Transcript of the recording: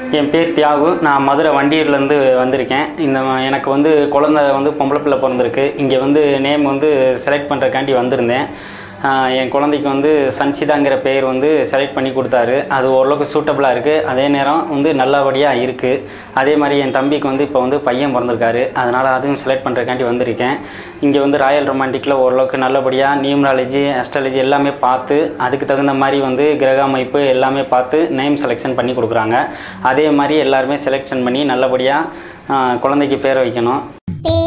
என் பேர் தியாகு நான் மதுரை வண்டியூர்லேருந்து வந்திருக்கேன் இந்த ம- எனக்கு வந்து குழந்தை வந்து பொம்பளை பிள்ளை பிறந்திருக்கு இங்கே வந்து நேம் வந்து செலக்ட் பண்ணுறக்காண்டி வந்திருந்தேன் ஆஹ் என் குழந்தைக்கு வந்து சன்சிதாங்கிற பெயர் வந்து செலக்ட் பண்ணி கொடுத்தாரு அது ஓரளவுக்கு சூட்டபுளாக இருக்குது அதே நேரம் வந்து நல்லபடியாக இருக்குது அதே மாதிரி என் தம்பிக்கு வந்து இப்போ வந்து பையன் பிறந்திருக்காரு அதனால் அதுவும் செலக்ட் பண்ணுறக்காண்டி வந்திருக்கேன் இங்கே வந்து ராயல் ரொமான்டிக்கில் ஓரளவுக்கு நல்லபடியாக நியூமராலஜி அஸ்ட்ராலஜி எல்லாமே பார்த்து அதுக்கு தகுந்த மாதிரி வந்து கிரக அமைப்பு எல்லாமே பார்த்து நேம் செலெக்ஷன் பண்ணி கொடுக்குறாங்க அதே மாதிரி எல்லாருமே செலெக்ஷன் பண்ணி நல்லபடியாக குழந்தைக்கு பேர் வைக்கணும் பேர்